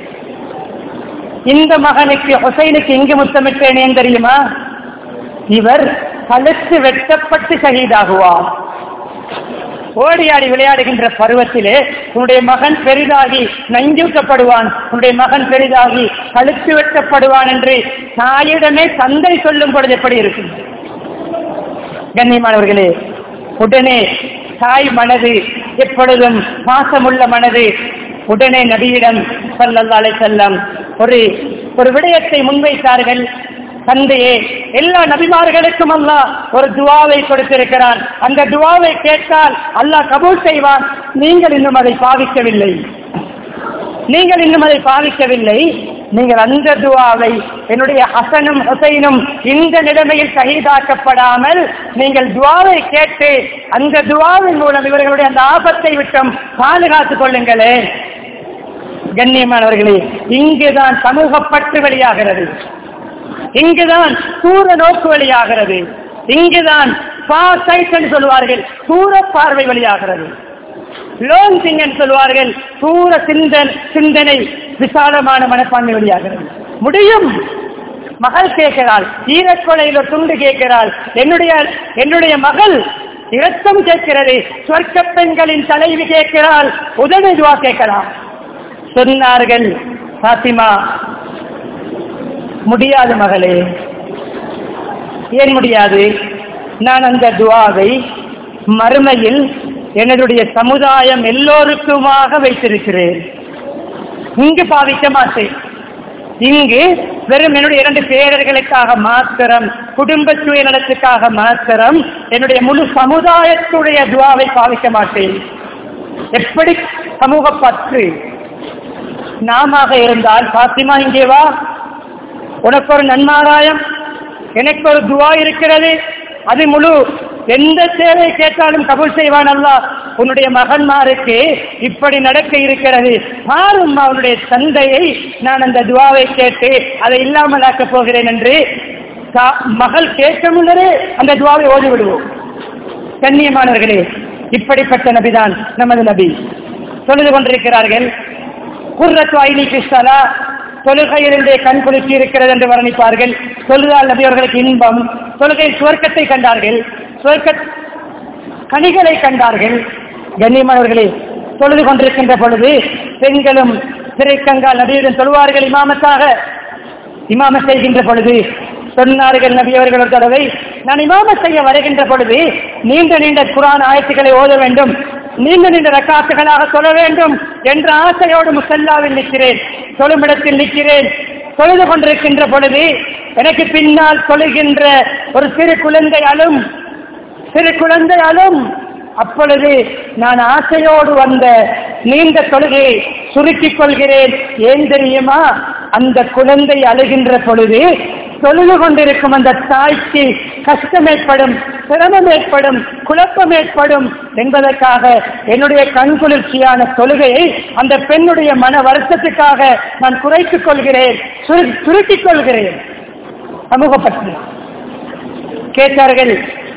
இந்த மகனுக்கு ஹுசைனுக்கு இங்கு முத்தமிட்டேன் ஏன் தெரியுமா இவர் கழுத்து வெட்டப்பட்டு ஷஹீதாகுவார் ஓடியாடி விளையாடுகின்ற பருவத்திலே உன்னுடைய மகன் பெரிதாகி நஞ்சூட்டப்படுவான் உன்னுடைய மகன் பெரிதாகி கழுத்து வெட்டப்படுவான் என்று தாயிடமே தந்தை சொல்லும் பொழுது எப்படி இருக்கும் கண்ணியமானவர்களே உடனே தாய் மனது எப்பொழுதும் பாசமுள்ள மனது உடனே நபியிடம் சல்லல்லாஹு செல்லம் ஒரு ஒரு விடயத்தை முன்வைத்தார்கள் தந்தையே எல்லா நபிமார்களுக்கும் அல்லாஹ் ஒரு துவாவை கொடுத்திருக்கிறான் அந்த துவாவை கேட்டால் அல்லாஹ் கபூல் செய்வான் நீங்கள் இன்னும் அதை பாவிக்கவில்லை நீங்கள் இன்னும் அதை பாவிக்கவில்லை நீங்கள் அந்த துவாவை என்னுடைய ஹசனும் ஹுசைனும் இந்த நிலைமையில் ஷஹீதாக்கப்படாமல் நீங்கள் துவாவை கேட்டு அந்த துவாவின் மூலம் இவர்களுடைய அந்த ஆபத்தை விட்டும் பாதுகாத்துக் கொள்ளுங்களே கண்ணியமானவர்களே இங்குதான் சமூகப்பட்டு வெளியாகிறது இங்குதான் தூர நோக்கு வெளியாகிறது இங்குதான் பாசைட் என்று சொல்வார்கள் தூர பார்வை வெளியாகிறது லோன் சிங்கன் சொல்வார்கள் தூர சிந்தன் சிந்தனை விசாலமான மனப்பான்மை வெளியாகிறது முடியும் மகள் கேட்கிறாள் ஈரக்கொலையில் ஒரு துண்டு கேட்கிறாள் என்னுடைய என்னுடைய மகள் இரத்தம் கேட்கிறது சொர்க்க பெண்களின் தலைவி கேட்கிறாள் உதவி துவா கேட்கலாம் சொன்னார்கள் பாத்திமா முடியாது மகளே ஏன் முடியாது நான் அந்த துவாவை மறுமையில் என்னுடைய சமுதாயம் எல்லோருக்குமாக வைத்திருக்கிறேன் இங்கு பாவிக்க மாட்டேன் இங்கு வெறும் என்னுடைய இரண்டு பேரர்களுக்காக மாத்திரம் குடும்ப சுயநலத்துக்காக மாத்திரம் என்னுடைய முழு சமுதாயத்துடைய துவாவை பாவிக்க மாட்டேன் எப்படி சமூக பற்று நாம இருந்தால் பாத்திமா இங்கே வா உனக்கு ஒரு நன்மாராயம் எனக்கு ஒரு துவா இருக்கிறது அது முழு எந்த சேவை கேட்டாலும் கபூல் செய்வான் அல்லா உன்னுடைய மகன்மாருக்கு இப்படி நடக்க இருக்கிறது பாரும் அவனுடைய தந்தையை நான் அந்த துவாவை கேட்டு அதை இல்லாமல் ஆக்கப் போகிறேன் என்று தா- மகள் கேட்க முன்னரே அந்த துவாவை ஓதி விடுவோம் கண்ணியமானவர்களே இப்படிப்பட்ட நபிதான் நமது நபி தொழுது கொண்டிருக்கிறார்கள் குர்ரத் வாயினி கிருஷ்ணலா தொழுகையிலிருந்தே கண் குளிர்ச்சி இருக்கிறது என்று வர்ணிப்பார்கள் தொழுதால் நபி அவர்களுக்கு இன்பம் தொழுகையில் சுவர்க்கத்தை கண்டார்கள் சுவர்க்க கனிகளை கண்டார்கள் கண்ணியமானவர்களே தொழுது கொண்டிருக்கின்ற பொழுது பெண்களும் திரைக்கங்கால் நபியுடன் தொழுவார்கள் இமாமத்தாக இமாம செய்கின்ற பொழுது சொன்னார்கள் நபி அவர்கள் ஒரு தடவை நான் இமாம செய்ய வருகின்ற பொழுது நீண்ட நீண்ட குரான் ஆயத்துக்களை ஓத வேண்டும் நீண்ட நீண்ட ரக்காத்துகளாக சொல்ல வேண்டும் என்ற ஆசையோடு முசல்லாவில் நிற்கிறேன் தொழுமிடத்தில் நிற்கிறேன் தொழுது கொண்டிருக்கின்ற பொழுது எனக்கு பின்னால் தொழுகின்ற ஒரு சிறு குழந்தை அழும் சிறு குழந்தை அழும் அப்பொழுது நான் ஆசையோடு வந்த நீண்ட தொழுகையை சுருக்கிக் கொள்கிறேன் ஏன் தெரியுமா அந்த குழந்தை அழுகின்ற பொழுது தொழுது கொண்டிருக்கும் அந்த தாய்க்கு கஷ்டம் ஏற்படும் சிரமம் ஏற்படும் குழப்பம் ஏற்படும் என்பதற்காக என்னுடைய கண்குளிர்ச்சியான தொழுகையை அந்த பெண்ணுடைய மன வருத்தத்துக்காக நான் குறைத்துக் கொள்கிறேன் சுரு- சுருக்கிக் கொள்கிறேன் சமூக பற்றி கேட்டார்கள்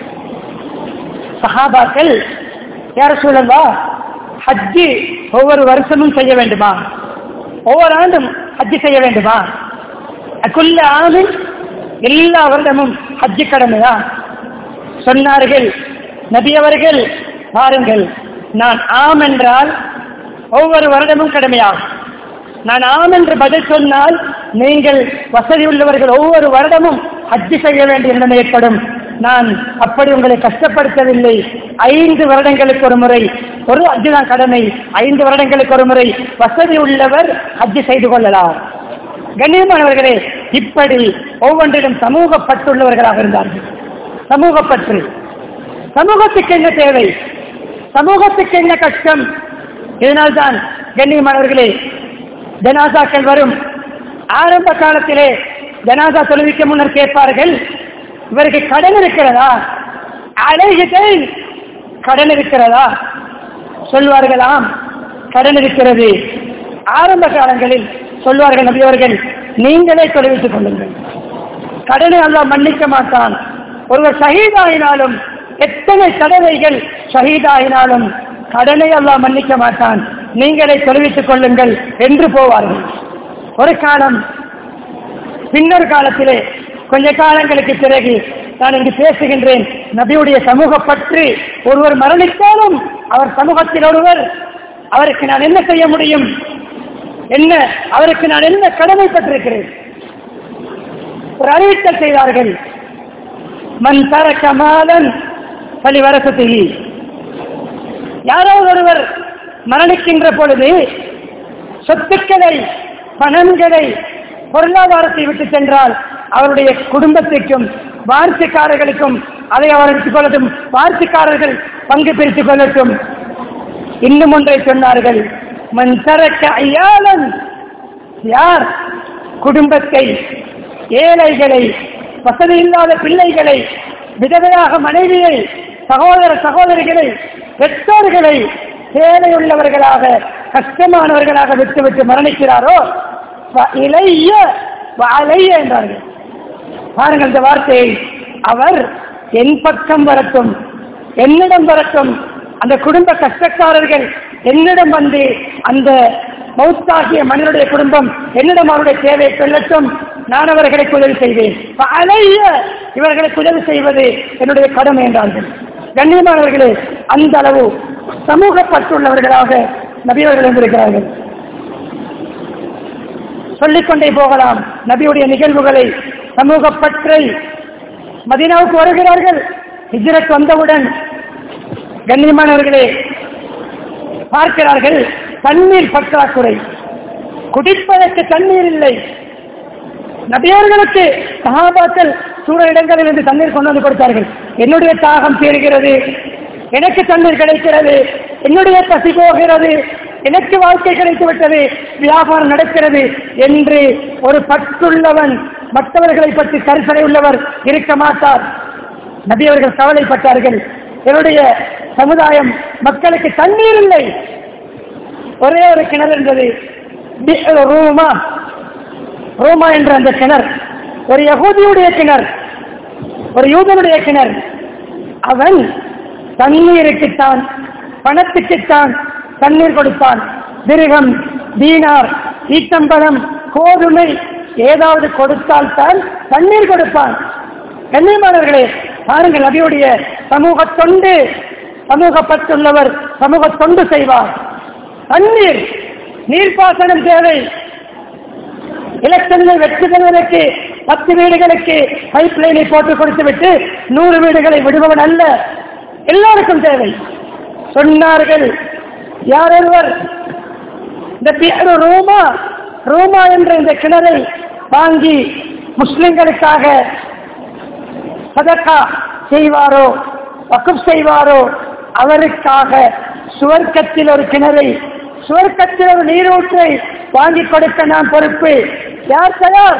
சஹாபாக்கள் யார சொல்லவா ஹஜ்ஜி ஒவ்வொரு வருஷமும் செய்ய வேண்டுமா ஒவ்வொரு ஆண்டும் ஹஜ்ஜி செய்ய வேண்டுமா அக்குள்ள ஆணும் எல்லா வருடமும் ஹஜ்ஜி கடமையா சொன்னார்கள் நபி அவர்கள் பாருங்கள் நான் ஆம் என்றால் ஒவ்வொரு வருடமும் கடமையாகும் நான் ஆம் என்று பதில் சொன்னால் நீங்கள் வசதி உள்ளவர்கள் ஒவ்வொரு வருடமும் ஹஜ்ஜி செய்ய வேண்டிய நிலைமை ஏற்படும் நான் அப்படி உங்களை கஷ்டப்படுத்தவில்லை ஐந்து வருடங்களுக்கு ஒரு முறை ஒரு ஹஜ்ஜி தான் கடமை ஐந்து வருடங்களுக்கு ஒரு முறை வசதி உள்ளவர் ஹஜ்ஜி செய்து கொள்ளலாம் கண்ணியமானவர்களே இப்படி ஒவ்வொன்றிலும் சமூகப்பட்டுள்ளவர்களாக இருந்தார்கள் சமூகப்பற்று சமூகத்துக்கு என்ன தேவை சமூகத்துக்கு என்ன கஷ்டம் இதனால்தான் கண்ணியமானவர்களே ஜனாசாக்கள் வரும் ஆரம்ப காலத்திலே ஜனாசா தொழுவிக்க முன்னர் கேட்பார்கள் இவருக்கு கடன் இருக்கிறதா அழகிதை கடன் இருக்கிறதா சொல்வார்களாம் கடன் இருக்கிறது ஆரம்ப காலங்களில் சொல்வார்கள் நபியவர்கள் நீங்களே தொலைவித்துக் கொள்ளுங்கள் கடனை அல்லாஹ் மன்னிக்க மாட்டான் ஒருவர் ஷஹீதாயினாலும் எத்தனை தடவைகள் ஷஹீதாயினாலும் கடனை அல்லாஹ் மன்னிக்க மாட்டான் நீங்களே தொலைவித்துக் கொள்ளுங்கள் என்று போவார்கள் ஒரு காலம் பின்னர் காலத்திலே கொஞ்ச காலங்களுக்கு பிறகு நான் இங்கு பேசுகின்றேன் நபியுடைய சமூக பற்றி ஒருவர் மரணித்தாலும் அவர் சமூகத்தில் ஒருவர் அவருக்கு நான் என்ன செய்ய முடியும் என்ன அவருக்கு நான் என்ன கடமைப்பட்டிருக்கிறேன் ஒரு அறிவித்தல் செய்தார்கள் மண் தர கமாலன் பள்ளி வரசத்தில் யாராவது ஒருவர் மரணிக்கின்ற பொழுது சொத்துக்களை பணங்களை பொருளாதாரத்தை விட்டு சென்றால் அவருடைய குடும்பத்திற்கும் வாரிசுக்காரர்களுக்கும் அதை அவர் எடுத்துக் கொள்ளட்டும் வாரிசுக்காரர்கள் பங்கு பிரித்துக் கொள்ளட்டும் இன்னும் ஒன்றை சொன்னார்கள் மண் தரக்க ஐயாளன் யார் குடும்பத்தை ஏழைகளை வசதி இல்லாத பிள்ளைகளை விதவையாக மனைவியை சகோதர சகோதரிகளை பெற்றோர்களை தேவையுள்ளவர்களாக கஷ்டமானவர்களாக விட்டுவிட்டு மரணிக்கிறாரோ வ- இளைய வாழைய என்றார்கள் பாருங்கள் இந்த வார்த்தையை அவர் என் பக்கம் வரட்டும் என்னிடம் வரட்டும் அந்த குடும்ப கஷ்டக்காரர்கள் என்னிடம் வந்து அந்த மௌத்தாகிய மனிதனுடைய குடும்பம் என்னிடம் அவருடைய தேவையை சொல்லட்டும் நான் அவர்களுக்கு உதவி செய்வேன் அலைய இவர்களுக்கு உதவி செய்வது என்னுடைய கடமை என்றார்கள் கண்ணியமானவர்களே அந்த அளவு சமூகப்பட்டுள்ளவர்களாக நபியவர்கள் இருந்திருக்கிறார்கள் சொல்லிக்கொண்டே போகலாம் நபியுடைய நிகழ்வுகளை சமூகப்பற்றை மதீனாவுக்கு வருகிறார்கள் ஹிஜ்ரத் வந்தவுடன் கண்ணியமானவர்களே பார்க்கிறார்கள் தண்ணீர் பற்றாக்குறை குடிப்பதற்கு தண்ணீர் இல்லை நபியர்களுக்கு சகாபாக்கள் சூழ இடங்களில் இருந்து தண்ணீர் கொண்டு வந்து கொடுத்தார்கள் என்னுடைய தாகம் தீர்கிறது எனக்கு தண்ணீர் கிடைக்கிறது என்னுடைய பசி போகிறது எனக்கு வாழ்க்கை கிடைத்து விட்டது வியாபாரம் நடக்கிறது என்று ஒரு பற்றுள்ளவன் மற்றவர்களை பற்றி கரிசனை உள்ளவர் இருக்க மாட்டார் நபி அவர்கள் கவலைப்பட்டார்கள் என்னுடைய சமுதாயம் மக்களுக்கு தண்ணீர் இல்லை ஒரே ஒரு கிணறு இருந்தது பி'r ரூமா ரோமா என்ற அந்த கிணறு ஒரு யகூதியுடைய கிணறு ஒரு யூதனுடைய கிணறு அவன் தண்ணீருக்குத்தான் பணத்துக்குத்தான் தண்ணீர் கொடுத்தான் திருகம் தீனார் ஈட்டம்பழம் கோதுமை ஏதாவது கொடுத்தால் தான் தண்ணீர் கொடுப்பான் கண்ணியமானவர்களே பாருங்கள் நபியுடைய சமூக தொண்டு சமூகப்பட்டுள்ளவர் சமூக தொண்டு செய்வார் தண்ணீர் நீர்ப்பாசனம் தேவை எலெக்ஷனில் வெற்றி பெறுவதற்கு பத்து வீடுகளுக்கு பைப் லைனை போட்டு கொடுத்து விட்டு நூறு வீடுகளை விடுபவன் அல்ல எல்லாருக்கும் தேவை சொன்னார்கள் யார் ஒருவர் இந்த பேரு ரோமா ரோமா என்ற இந்த கிணறை வாங்கி முஸ்லிம்களுக்காக சதக்கா செய்வாரோ வக்குப் செய்வாரோ அவருக்காக சுவர்க்கத்தில் ஒரு கிணறை சுவர்க்கத்தில் ஒரு நீரூற்றை வாங்கி கொடுக்க நான் பொறுப்பு யார் தயார்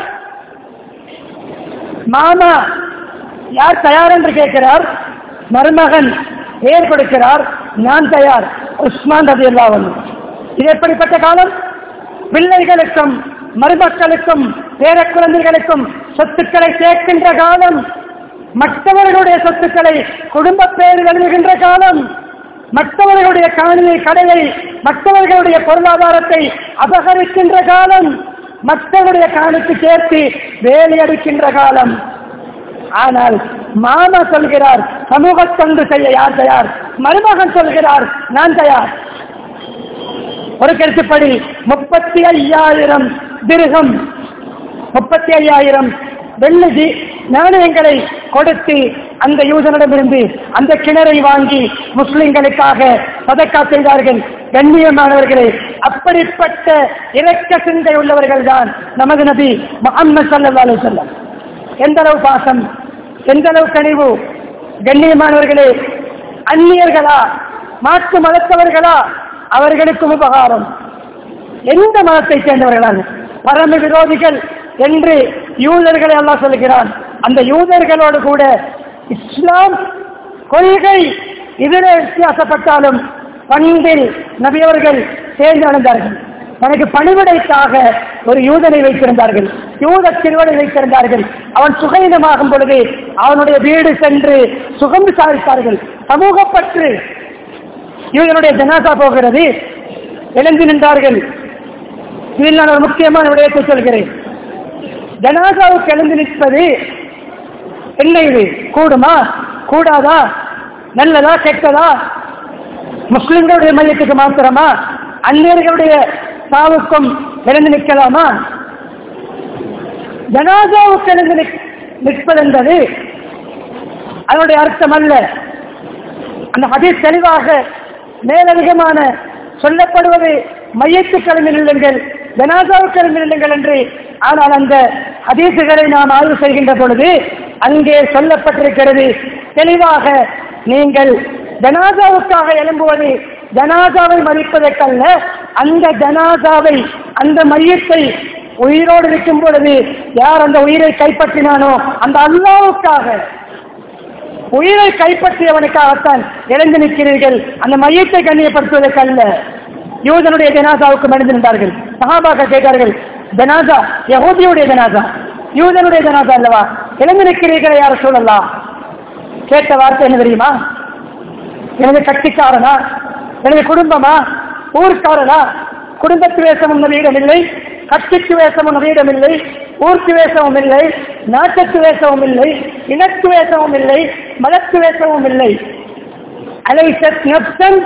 மாமா யார் தயார் என்று கேட்கிறார் மருமகன் பெயர் கொடுக்கிறார் நான் தயார் உஸ்மான் ரதி இது எப்படிப்பட்ட காலம் பிள்ளைகளுக்கும் மருமக்களுக்கும் பேர குழந்தைகளுக்கும் சொத்துக்களை சேர்க்கின்ற காலம் மற்றவர்களுடைய சொத்துக்களை குடும்ப பேரில் எழுதுகின்ற காலம் மற்றவர்களுடைய காணியை கடையை மற்றவர்களுடைய பொருளாதாரத்தை அபகரிக்கின்ற காலம் மற்றவருடைய காணிக்கு சேர்த்து வேலை அடிக்கின்ற காலம் ஆனால் மாமா சொல்கிறார் சமூக தொண்டு செய்ய யார் தயார் மருமகன் சொல்கிறார் நான் தயார் ஒரு கருத்துப்படி முப்பத்தி ஐயாயிரம் திருகம் முப்பத்தி ஐயாயிரம் வெள்ளி நாணயங்களை கொடுத்து அந்த யூதனிடமிருந்து அந்த கிணறை வாங்கி முஸ்லிம்களுக்காக பதக்கா செய்தார்கள் கண்ணியமானவர்களே அப்படிப்பட்ட இரக்க சிந்தை உள்ளவர்கள் தான் நமது நபி முகம்மது சல்லா அலி சொல்லம் எந்த அளவு பாசம் எந்த அளவு கனிவு கண்ணியமானவர்களே அந்நியர்களா மாற்று மதத்தவர்களா அவர்களுக்கும் உபகாரம் எந்த மதத்தை சேர்ந்தவர்களான பரம விரோதிகள் என்று யூதர்களை அல்லாஹ் சொல்கிறான் அந்த யூதர்களோடு கூட இஸ்லாம் கொள்கை இதில் வித்தியாசப்பட்டாலும் பண்பில் நபியவர்கள் சேர்ந்து நடந்தார்கள் தனக்கு பணிவிடைக்காக ஒரு யூதனை வைத்திருந்தார்கள் யூத சிறுவனை வைத்திருந்தார்கள் அவன் சுகைனமாகும் பொழுது அவனுடைய வீடு சென்று சுகம் விசாரித்தார்கள் சமூகப்பற்று யூதனுடைய ஜனாசா போகிறது எழுந்து நின்றார்கள் இதில் நான் ஒரு முக்கியமான விடயத்தை சொல்கிறேன் ஜனாசாவுக்கு எழுந்து நிற்பது என்ன இது கூடுமா கூடாதா நல்லதா கெட்டதா முஸ்லிம்களுடைய மையத்துக்கு மாத்திரமா அந்நியர்களுடைய சாவுக்கும் எழுந்து நிற்கலாமா ஜனாசாவுக்கு எழுந்து நிற்- நிற்பதென்பது அதனுடைய அர்த்தம் அல்ல அந்த ஹதீஸ் தெளிவாக மேலதிகமான சொல்லப்படுவது மையத்து கிளம்பி நில்லுங்கள் ஜனாசாவு கிளம்பி நில்லுங்கள் என்று ஆனால் அந்த ஹதீசுகளை நாம் ஆய்வு செய்கின்ற பொழுது அங்கே சொல்லப்பட்டிருக்கிறது தெளிவாக நீங்கள் ஜனாசாவுக்காக எழும்புவது ஜனாசாவை மதிப்பதற்கல்ல அந்த ஜனாசாவை அந்த மையத்தை உயிரோடு இருக்கும் பொழுது யார் அந்த உயிரை கைப்பற்றினானோ அந்த அல்லாவுக்காக உயிரை கைப்பற்றியவனுக்காகத்தான் இழந்து நிற்கிறீர்கள் அந்த மையத்தை கண்ணியப்படுத்துவதற்கல்ல யூதனுடைய ஜனாசாவுக்கு மனிந்து நின்றார்கள் சஹாபாக்கள் கேட்டார்கள் ஜனாசா யகூதியுடைய ஜனாசா யூதனுடைய ஜனாசா அல்லவா இழந்து நிற்கிறீர்கள் யார சொல்லலாம் கேட்ட வார்த்தை என்ன தெரியுமா எனது கட்சிக்காரனா எனது குடும்பமா ஊர்க்காரனா குடும்பத்து வேஷமும் நபியிடம் இல்லை கட்சிக்கு வேஷமும் நபியிடம் இல்லை ஊர்க்கு வேஷமும் இல்லை நாட்டுக்கு வேஷமும் இல்லை இனத்து வேஷமும் இல்லை மதத்து வேஷமும் இல்லை அலைசத் நப்சன்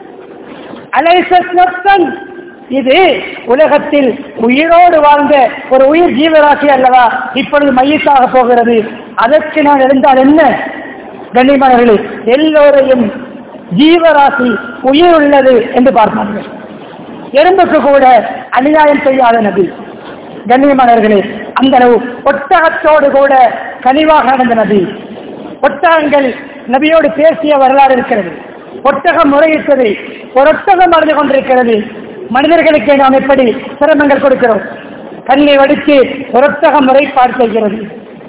அலைசத் நப்சன் இது உலகத்தில் உயிரோடு வாழ்ந்த ஒரு உயிர் ஜீவராசி அல்லவா இப்பொழுது மையத்தாக போகிறது அதற்கு நான் எழுந்தால் என்ன கண்ணியமானவர்களே எல்லோரையும் ஜீவராசி உயிர் உள்ளது என்று பார்ப்பார்கள் எறும்புக்கு கூட அநியாயம் செய்யாத நபி கண்ணியமானவர்களே அந்த அளவு ஒட்டகத்தோடு கூட கனிவாக நடந்த நபி ஒட்டகங்கள் நபியோடு பேசிய வரலாறு இருக்கிறது ஒட்டகம் முறையிட்டது ஒரு ஒட்டகம் அறிந்து கொண்டிருக்கிறது மனிதர்களுக்கு நாம் எப்படி சிரமங்கள் கொடுக்கிறோம் கண்ணை வடித்து ஒரு ஒட்டகம் முறைப்பாடு செய்கிறது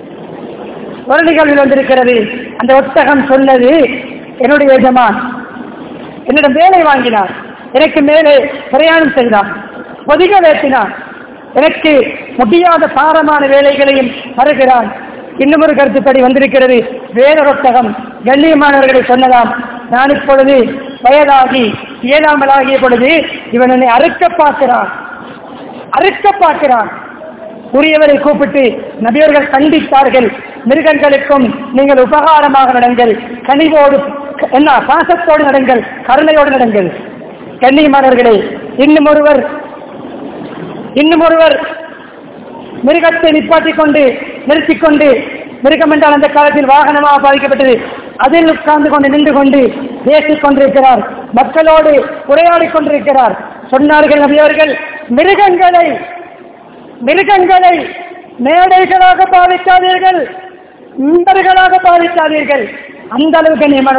ஒரு நிகழ்வில் வந்திருக்கிறது அந்த ஒட்டகம் சொன்னது என்னுடைய எஜமான் என்னிடம் வேலை வாங்கினார் எனக்கு மேலே பிரயாணம் செய்தார் பொதிக வேட்டினான் எனக்கு முடியாத பாரமான வேலைகளையும் தருகிறான் இன்னும் ஒரு கருத்துப்படி வந்திருக்கிறது வேறொரு ஒட்டகம் கண்ணியமானவர்களை சொன்னதாம் நான் இப்பொழுது வயதாகி இயலாமல் ஆகிய பொழுது இவன் என்னை அறுக்க பார்க்கிறான் அறுக்க பார்க்கிறான் உரியவரை கூப்பிட்டு நபியர்கள் கண்டித்தார்கள் மிருகங்களுக்கும் நீங்கள் உபகாரமாக நடங்கள் கனிவோடு என்ன பாசத்தோடு நடங்கள் கருணையோடு நடங்கள் கண்ணியமானவர்களே இன்னும் ஒருவர் இன்னும் ஒருவர் மிருகத்தை நிப்பாட்டிக் கொண்டு நிறுத்திக் கொண்டு மிருகம் என்றால் அந்த காலத்தில் வாகனமாக பாதிக்கப்பட்டது அதில் உட்கார்ந்து கொண்டு நின்று கொண்டு பேசிக் கொண்டிருக்கிறார் மக்களோடு உரையாடிக் கொண்டிருக்கிறார் சொன்னார்கள் நபியவர்கள் மிருகங்களை மிருகங்களை மேடைகளாக பாவிக்காதீர்கள் மிம்பர்களாக பாவிக்காதீர்கள் அந்த அளவுக்கு நியமனே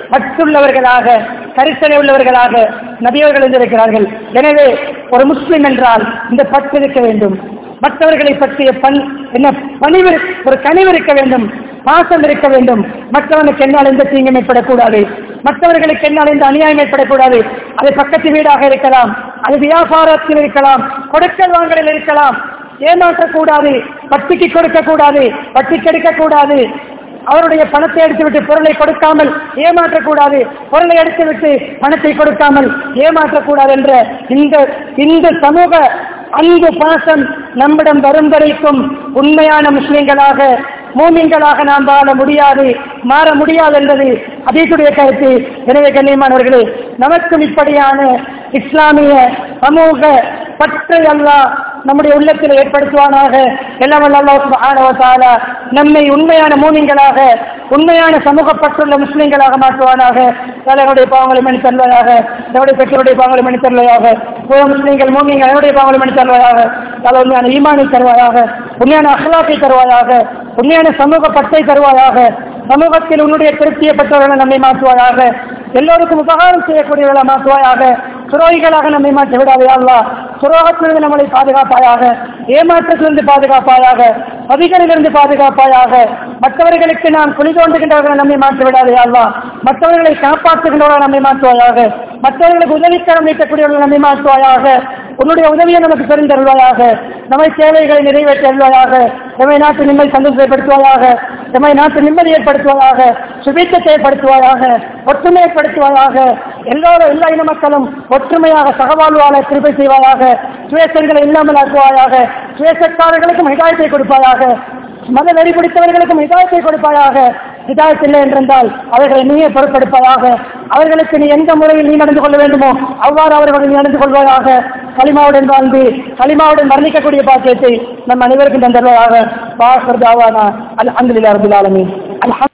பற்றுள்ளவர்களாக கரிசனை உள்ளவர்களாக நபியவர்கள் இருந்திருக்கிறார்கள் எனவே ஒரு முஸ்லிம் என்றால் இந்த பற்று இருக்க வேண்டும் மற்றவர்களை பற்றிய பண் என்ன பணிவு ஒரு கனிவு இருக்க வேண்டும் பாசம் இருக்க வேண்டும் மற்றவனுக்கு என்னால் எந்த தீங்கும் ஏற்படக்கூடாது மற்றவர்களுக்கு என்னால் எந்த அநியாயம் ஏற்படக்கூடாது அது பக்கத்து வீடாக இருக்கலாம் அது வியாபாரத்தில் இருக்கலாம் கொடுக்கல் வாங்கலில் இருக்கலாம் ஏமாற்றக்கூடாது பட்டிக்கு கொடுக்க கூடாது பட்டிக்கு எடுக்க கூடாது அவருடைய பணத்தை எடுத்துவிட்டு பொருளை கொடுக்காமல் ஏமாற்றக்கூடாது பொருளை எடுத்துவிட்டு பணத்தை கொடுக்காமல் ஏமாற்றக்கூடாது என்ற இந்த இந்த சமூக அன்பு பாசம் நம்மிடம் வரும் வரைக்கும் உண்மையான முஸ்லிம்களாக மூமின்களாக நாம் வாழ முடியாது மாற முடியாது என்பது அதீசுடைய கருத்து எனவே கண்ணியமானவர்களே நமக்கும் இப்படியான இஸ்லாமிய சமூக பற்றை அல்லாஹ் நம்முடைய உள்ளத்தில் ஏற்படுத்துவானாக எல்லாம் அல்லாஹ் நம்மை உண்மையான மூமின்களாக உண்மையான சமூக பற்றுள்ள முஸ்லிம்களாக மாற்றுவானாக தலைவருடைய பாவங்களை மணி தருவதாக நம்முடைய பெற்றோருடைய பாவங்களை மணி தருவதாக புற முஸ்லிம்கள் மூமிங்கள் என்னுடைய பாவங்களை மணி தருவதாக தலை உண்மையான ஈமானை தருவாயாக உண்மையான அஹ்லாக்கை தருவாயாக உண்மையான சமூக பற்றை தருவாயாக சமூகத்தில் உன்னுடைய திருப்தியை பெற்றவர்களை நம்மை மாற்றுவாயாக எல்லோருக்கும் உபகாரம் செய்யக்கூடியவர்களை மாற்றுவாயாக துரோகிகளாக நம்மை மாற்றி விடாதே அல்லா துரோகத்திலிருந்து நம்மளை பாதுகாப்பாயாக ஏமாற்றத்திலிருந்து பாதுகாப்பாயாக பதிகளிலிருந்து பாதுகாப்பாயாக மற்றவர்களுக்கு நாம் குழி தோண்டுகின்றவர்களை நம்மை மாற்றி விடாதே அல்லா மற்றவர்களை காப்பாற்றுகின்றவர்கள் நம்மை மாற்றுவாயாக மற்றவர்களுக்கு உதவிக்கரம் நீட்டக்கூடியவர்கள் நம்மை மாற்றுவாயாக உன்னுடைய உதவியை நமக்கு பெருந்தருள்வாயாக நம்மை தேவைகளை நிறைவேற்ற அருள்வாயாக நம்மை நாட்டு நிம்மதி சந்தோஷப்படுத்துவாயாக நம்மை நாட்டு நிம்மதி ஏற்படுத்துவதாக சுபித்தத்தை ஏற்படுத்துவாயாக ஒற்றுமை ஏற்படுத்துவாயாக எல்லோரும் எல்லா இன மக்களும் ஒற்றுமையாக சகவாழ்வாள கிருபை செய்வாயாக சுயசங்களை இல்லாமல் ஆக்குவாயாக சுயசக்காரர்களுக்கும் ஹிதாயத்தை கொடுப்பாயாக மத வெறி பிடித்தவர்களுக்கும் ஹிதாயத்தை கொடுப்பாயாக ஹிதாயத் இல்லை என்றால் அவர்களை நீயே பொறுப்பெடுப்பதாக அவர்களுக்கு நீ எந்த முறையில் நீ நடந்து கொள்ள வேண்டுமோ அவ்வாறு அவர்கள் நீ நடந்து கொள்வதாக களிமாவுடன் வாழ்ந்து களிமாவுடன் வர்ணிக்கக்கூடிய பாக்கியத்தை நம் அனைவருக்கும் தந்தருவதாக பாசர் தாவானா அல் அந்தில் அரபுல் ஆலமீன் அல்ஹம்